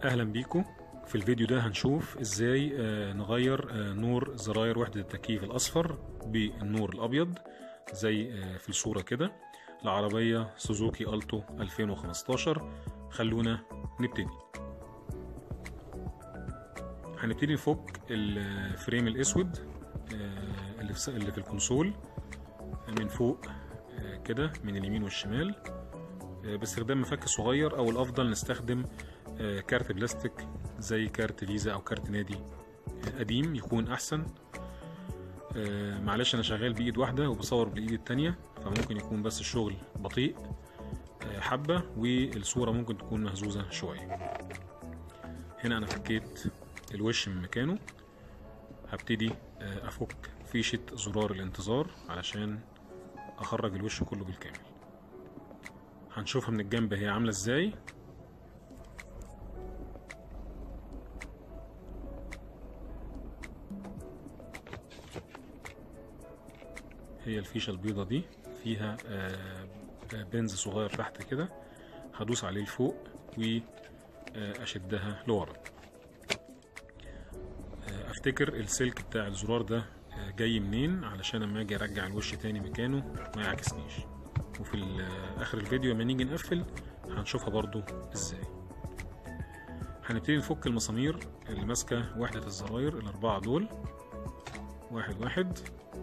اهلا بيكم في الفيديو ده هنشوف ازاي آه، نغير آه، نور زراير وحدة التكييف الاصفر بالنور الابيض زي آه، في الصورة كده لعربية سوزوكي التو 2015 خلونا نبتدي هنبتدي نفك الفريم الاسود آه، اللي في اللي في الكونسول من فوق آه، كده من اليمين والشمال آه، باستخدام مفك صغير او الافضل نستخدم آه، كارت بلاستيك زي كارت فيزا او كارت نادي آه، قديم يكون احسن آه، معلش انا شغال بايد واحده وبصور بالايد التانية فممكن يكون بس الشغل بطيء آه، حبه والصوره ممكن تكون مهزوزه شويه هنا انا فكيت الوش من مكانه هبتدي آه، افك فيشه زرار الانتظار علشان اخرج الوش كله بالكامل هنشوفها من الجنب هي عامله ازاي هي الفيشه البيضه دي فيها آه، آه، بنز صغير تحت كده هدوس عليه لفوق واشدها لورا آه، افتكر السلك بتاع الزرار ده آه، جاي منين علشان اما اجي ارجع الوش تاني مكانه ما يعكسنيش وفي ال- آه، اخر الفيديو لما نيجي نقفل هنشوفها برضو ازاي هنبتدي نفك المسامير اللي ماسكه وحده الزراير الاربعه دول واحد واحد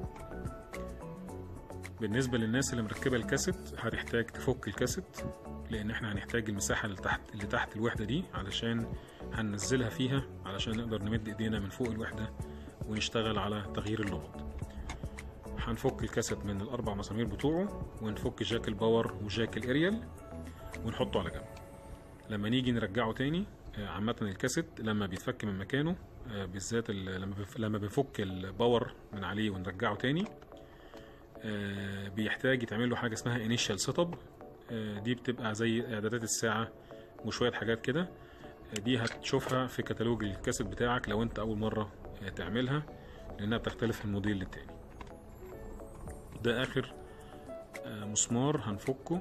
بالنسبه للناس اللي مركبه الكاسيت هتحتاج تفك الكاسيت لان احنا هنحتاج المساحه اللي تحت اللي تحت الوحده دي علشان هننزلها فيها علشان نقدر نمد ايدينا من فوق الوحده ونشتغل على تغيير اللغط هنفك الكاسيت من الاربع مسامير بتوعه ونفك جاك الباور وجاك الاريال ونحطه على جنب لما نيجي نرجعه تاني آه، عامة الكاسيت لما بيتفك من مكانه آه، بالذات ال- لما بف- لما بنفك الباور من عليه ونرجعه تاني آه، بيحتاج يتعمل له حاجه اسمها انيشال سيت اب دي بتبقى زي اعدادات الساعه وشويه حاجات كده آه، دي هتشوفها في كتالوج الكاسيت بتاعك لو انت اول مره آه، تعملها لانها بتختلف من موديل للتاني ده اخر آه، مسمار هنفكه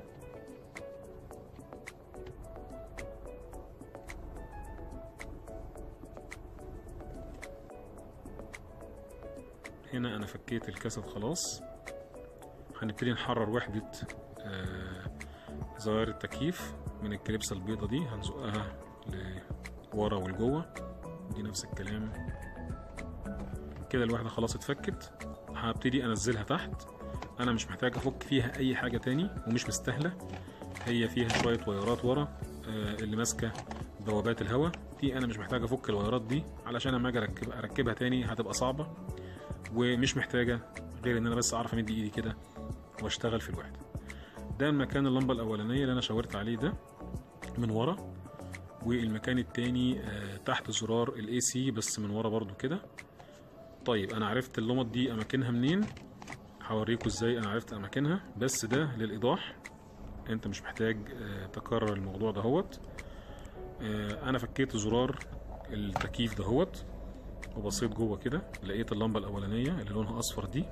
هنا انا فكيت الكاسيت خلاص هنبتدي نحرر وحدة آه، زراير التكييف من الكليبسة البيضة دي هنزقها لورا ولجوه دي نفس الكلام كده الوحدة خلاص اتفكت هبتدي انزلها تحت انا مش محتاج افك فيها اي حاجة تاني ومش مستاهلة هي فيها شوية وايرات ورا آه، اللي ماسكة بوابات الهواء دي انا مش محتاج افك الوايرات دي علشان اما اجي اركب اركبها تاني هتبقى صعبة ومش محتاجة غير ان انا بس اعرف امد ايدي كده واشتغل في الوحدة ده مكان اللمبة الاولانية اللي انا شاورت عليه ده من ورا والمكان التاني آه، تحت زرار الاي سي بس من ورا برضو كده طيب انا عرفت اللمط دي اماكنها منين هوريكم ازاي انا عرفت اماكنها بس ده للايضاح انت مش محتاج آه، تكرر الموضوع دهوت آه، انا فكيت زرار التكييف دهوت وبصيت جوه كده لقيت اللمبة الأولانية اللي لونها أصفر دي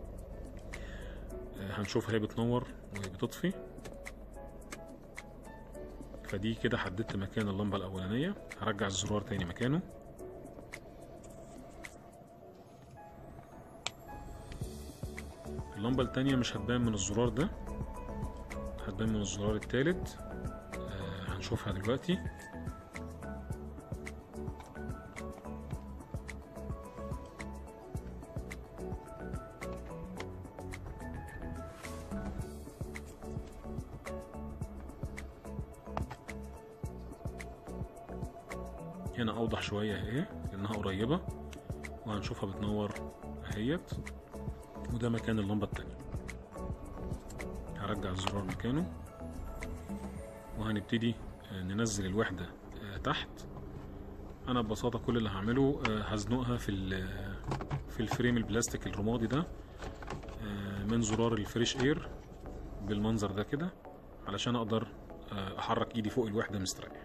آه، هنشوفها هي بتنور وهي بتطفي فدي كده حددت مكان اللمبة الأولانية هرجع الزرار تاني مكانه اللمبة التانية مش هتبان من الزرار ده هتبان من الزرار التالت آه، هنشوفها دلوقتي هنا اوضح شويه اهي لانها قريبه وهنشوفها بتنور اهيت وده مكان اللمبه التانية هرجع الزرار مكانه وهنبتدي آه، ننزل الوحده آه، تحت انا ببساطه كل اللي هعمله آه، هزنقها في ال- في الفريم البلاستيك الرمادي ده آه، من زرار الفريش اير بالمنظر ده كده علشان اقدر آه، احرك ايدي فوق الوحده مستريح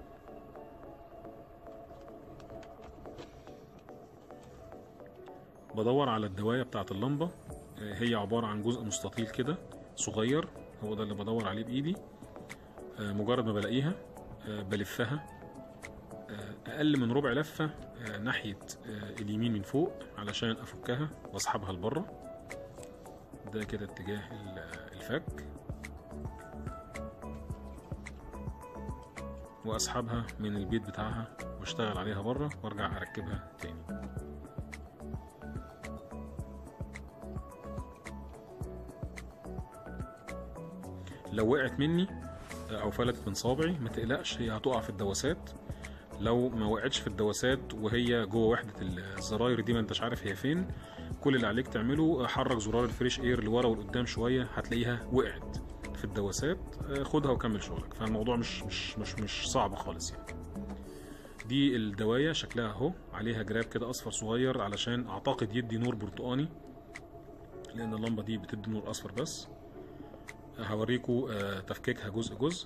بدور على الدواية بتاعة اللمبة آه، هي عبارة عن جزء مستطيل كده صغير هو ده اللي بدور عليه بإيدي آه، مجرد ما بلاقيها آه، بلفها آه، اقل من ربع لفه آه، ناحيه آه، اليمين من فوق علشان افكها واسحبها لبره ده كده اتجاه ال- الفك واسحبها من البيت بتاعها واشتغل عليها بره وارجع اركبها تاني لو وقعت مني او فلتت من صابعي ما تقلقش هي هتقع في الدواسات لو ما وقعتش في الدواسات وهي جوه وحده الزراير دي ما انتش عارف هي فين كل اللي عليك تعمله حرك زرار الفريش اير لورا ولقدام شويه هتلاقيها وقعت في الدواسات آه، خدها وكمل شغلك فالموضوع مش مش مش مش صعب خالص يعني دي الدوايه شكلها اهو عليها جراب كده اصفر صغير علشان اعتقد يدي نور برتقاني لان اللمبه دي بتدي نور اصفر بس هوريكم آه، تفكيكها جزء جزء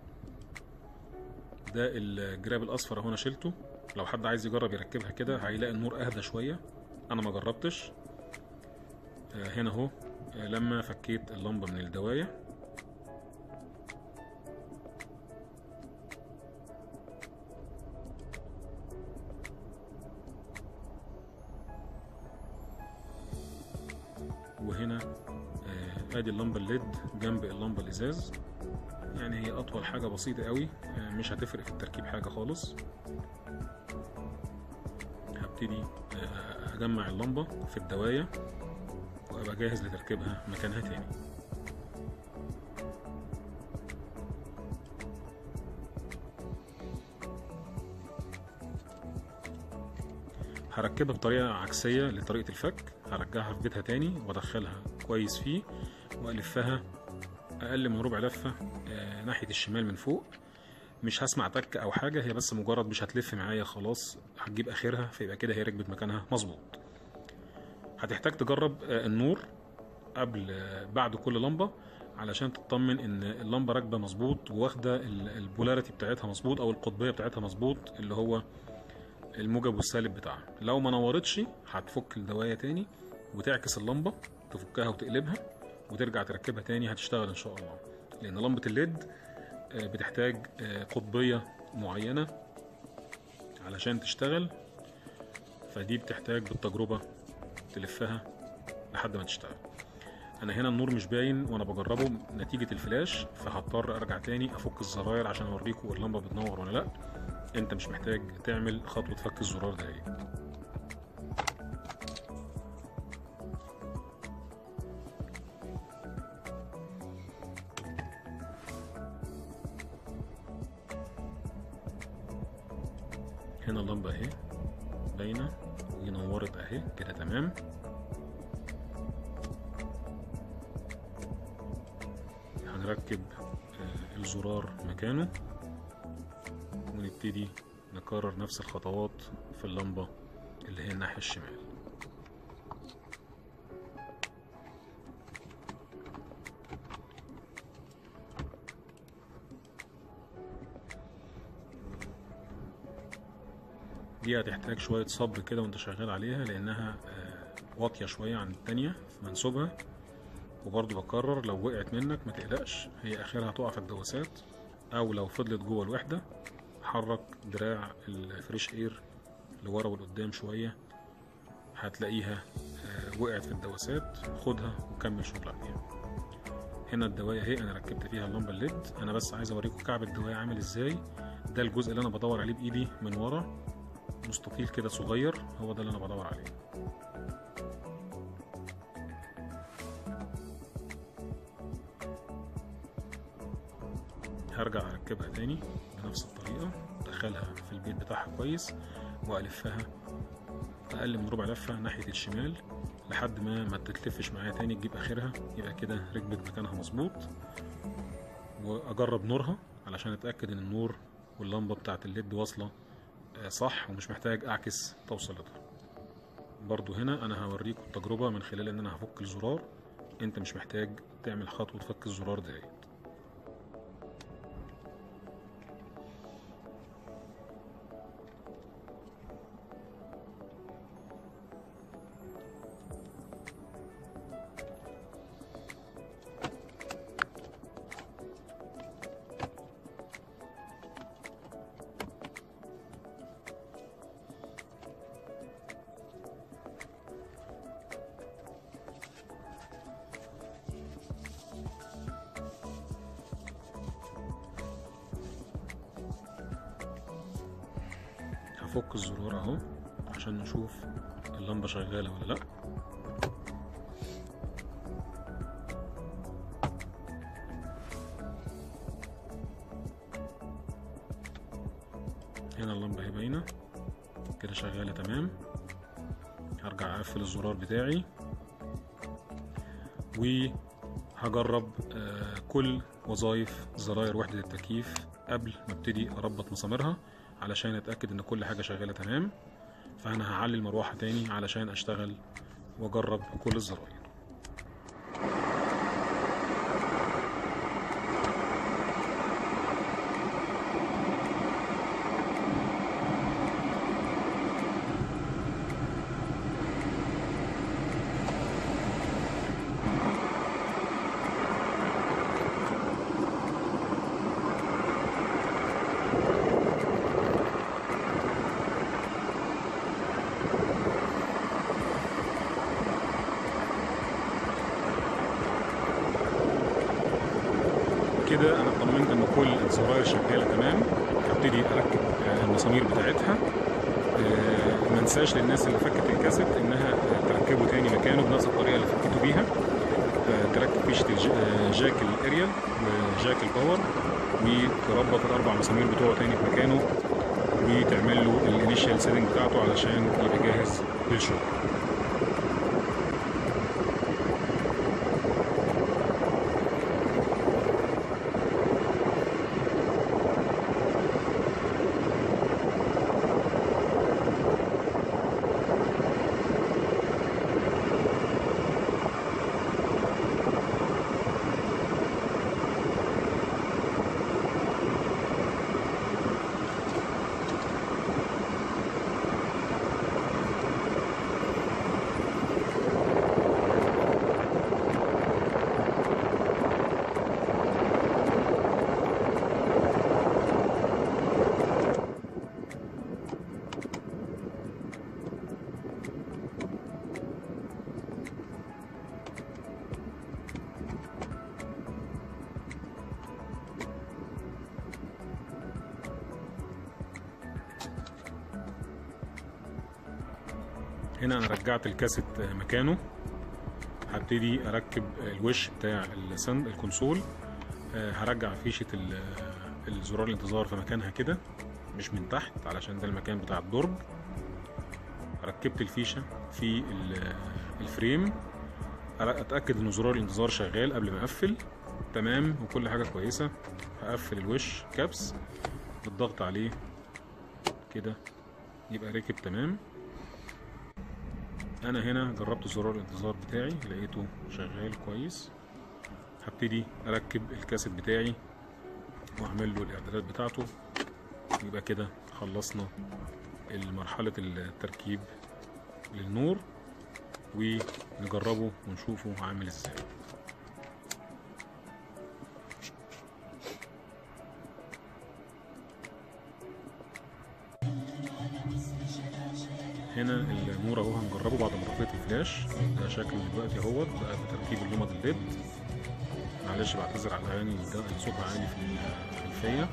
ده الجراب الاصفر اهو انا شلته لو حد عايز يجرب يركبها كده هيلاقي النور اهدى شويه انا ما جربتش آه، هنا اهو آه، لما فكيت اللمبه من الدوايه وهنا آه، ادي اللمبه الليد جنب اللمبه الازاز يعني هي اطول حاجه بسيطه قوي آه، مش هتفرق في التركيب حاجه خالص هبتدي آه، اجمع اللمبه في الدوايه وابقى جاهز لتركيبها مكانها تاني هركبها بطريقة عكسية لطريقة الفك هرجعها في بيتها تاني وادخلها كويس فيه والفها اقل من ربع لفة آه، ناحية الشمال من فوق مش هسمع تك او حاجة هي بس مجرد مش هتلف معايا خلاص هتجيب اخرها فيبقى كده هي ركبت مكانها مظبوط هتحتاج تجرب آه، النور قبل آه، بعد كل لمبة علشان تطمن ان اللمبة راكبة مظبوط واخدة ال- البولاريتي بتاعتها مظبوط او القطبية بتاعتها مظبوط اللي هو الموجب والسالب بتاعها لو ما نورتش هتفك الدواية تاني وتعكس اللمبة تفكها وتقلبها وترجع تركبها تاني هتشتغل ان شاء الله لان لمبة الليد آه، بتحتاج آه، قطبية معينة علشان تشتغل فدي بتحتاج بالتجربة تلفها لحد ما تشتغل انا هنا النور مش باين وانا بجربه نتيجة الفلاش فهضطر ارجع تاني افك الزراير عشان اوريكم اللمبة بتنور ولا لا انت مش محتاج تعمل خطوة فك الزرار ده ايه هنا اللمبة اهي باينة ونورت اهي كده تمام هنركب آه، الزرار مكانه ونبتدي نكرر نفس الخطوات في اللمبة اللي هي الناحية الشمال دي هتحتاج شوية صبر كده وانت شغال عليها لانها آه، واطية شوية عن التانية في منسوبها وبرضو بكرر لو وقعت منك ما تقلقش هي اخرها هتقع في الدواسات او لو فضلت جوه الوحدة حرك دراع الفريش اير لورا ولقدام شوية هتلاقيها آه، وقعت في الدواسات خدها وكمل شغل عليها هنا الدواية اهي انا ركبت فيها اللمبة الليد انا بس عايز اوريكم كعب الدواية عامل ازاي ده الجزء اللي انا بدور عليه بايدي من ورا مستطيل كده صغير هو ده اللي انا بدور عليه هرجع اركبها تاني بنفس الطريقة ادخلها في البيت بتاعها كويس والفها اقل من ربع لفة ناحية الشمال لحد ما ما تتلفش معايا تاني تجيب اخرها يبقى كده ركبت مكانها مظبوط واجرب نورها علشان اتاكد ان النور واللمبة بتاعت الليد واصلة آه، صح ومش محتاج اعكس توصيلتها برضو هنا انا هوريكم التجربة من خلال ان انا هفك الزرار انت مش محتاج تعمل خطوة فك الزرار ديت هنفك الزرار اهو عشان نشوف اللمبة شغالة ولا لأ هنا اللمبة اهي باينة كده شغالة تمام هرجع اقفل الزرار بتاعي وهجرب آه، كل وظائف زراير وحدة التكييف قبل ما ابتدي اربط مساميرها علشان اتاكد ان كل حاجة شغالة تمام فانا هعلي المروحة تاني علشان اشتغل واجرب كل الزراير كده انا اطمنت ان كل الزراير شغاله تمام هبتدي اركب آه، المسامير بتاعتها آه، ما انساش للناس اللي فكت الكاسيت انها آه، تركبه تاني مكانه بنفس الطريقه اللي فكته بيها آه، تركب فيشه الج- آه، جاك الاريال وجاك الباور وتربط الاربع مسامير بتوعه تاني في مكانه وتعمل له الانيشال سيتنج بتاعته علشان يبقى جاهز للشغل هنا انا رجعت الكاسيت مكانه هبتدي اركب الوش بتاع السند الكونسول آه، هرجع فيشة ال- الزرار الانتظار في مكانها كده مش من تحت علشان ده المكان بتاع الدرج ركبت الفيشة في ال- الفريم أر- اتاكد ان زرار الانتظار شغال قبل ما اقفل تمام وكل حاجة كويسة هقفل الوش كابس بالضغط عليه كده يبقى ركب تمام انا هنا جربت زرار الانتظار بتاعي لقيته شغال كويس هبتدي اركب الكاسيت بتاعي واعمل له الاعدادات بتاعته يبقى كده خلصنا مرحلة التركيب للنور ونجربه ونشوفه عامل ازاي هنا النور اهو هنجربه بعد ما طفيت الفلاش ده شكله دلوقتي اهوت بقى بتركيب اللمض الليد معلش بعتذر على الاغاني اللي صوتها عالي في الخلفيه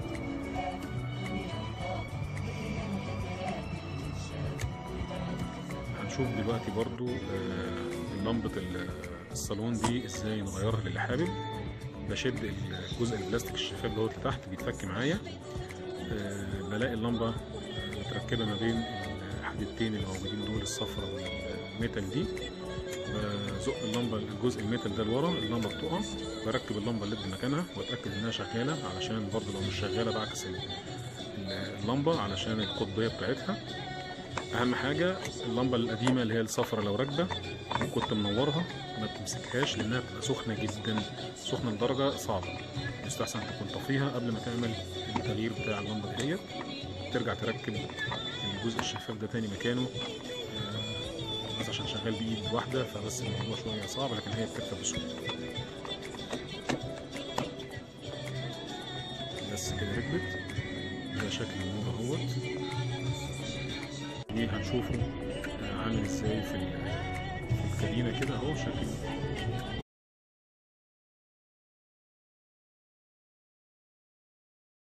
هنشوف دلوقتي برضو آه، لمبة الصالون دي ازاي نغيرها للي حابب بشد الجزء البلاستيك الشفاف دوت لتحت بيتفك معايا آه، بلاقي اللمبة آه، متركبة ما بين الحديدتين اللي موجودين دول الصفرة والميتال دي بزق اللمبة الجزء الميتال ده لورا اللمبة بتقع بركب اللمبة الليد مكانها واتأكد انها شغالة علشان برضو لو مش شغالة بعكس اللمبة علشان القطبية بتاعتها اهم حاجه اللمبه القديمه اللي هي الصفرة لو راكبه وكنت منورها ما تمسكهاش لانها بتبقى سخنه جدا سخنه لدرجه صعبه يستحسن تكون طفيها قبل ما تعمل التغيير بتاع اللمبه ديت ترجع تركب الجزء الشفاف ده تاني مكانه آه، بس عشان شغال بايد واحده فبس الموضوع شويه صعب لكن هي بتركب بسهوله بس كده ركبت ده شكل النور اهوت دي هنشوفه عامل ازاي في في الكابينه كده اهو شكل